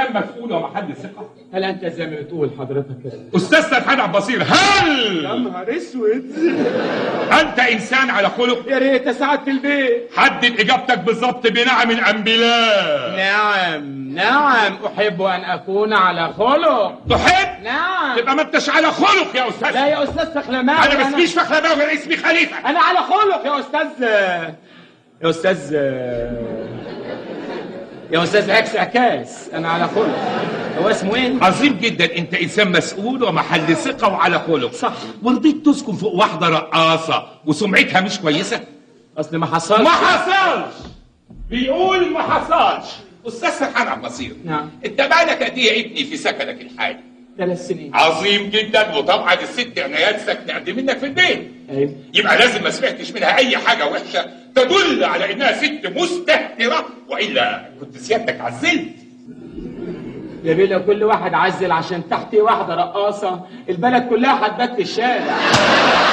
انسان مسؤول ومحل ثقه هل انت زي ما بتقول حضرتك كده استاذ سرحان عبد البصير هل نهار اسود انت انسان على خلق يا ريت يا سعاده البيت حدد اجابتك بالظبط بنعم ام بلا نعم نعم احب ان اكون على خلق تحب نعم تبقى ما انتش على خلق يا استاذ لا يا استاذ فخلماوي انا ما اسميش فخلباوي انا اسمي خليفه انا على خلق يا استاذ يا استاذ يا استاذ عكس عكاس انا على خلق هو اسمه ايه عظيم جدا انت انسان مسؤول ومحل ثقه وعلى خلق صح. ورضيت تسكن فوق واحده رقاصه وسمعتها مش كويسه اصل ما حصلش ما حصلش بيقول ما حصلش استاذ سرحان عبد البصير نعم. انت بقالك قد ايه ابني في سكنك الحالي ثلاث سنين عظيم جدا وطبعا الست عنايات ساكنه قد منك في البيت ايوه يبقى لازم ما سمعتش منها اي حاجه وحشه تدل على انها ست مستهتره والا كنت سيادتك عزلت يا بيه لو كل واحد عزل عشان تحتي واحده رقاصه البلد كلها هتبات في الشارع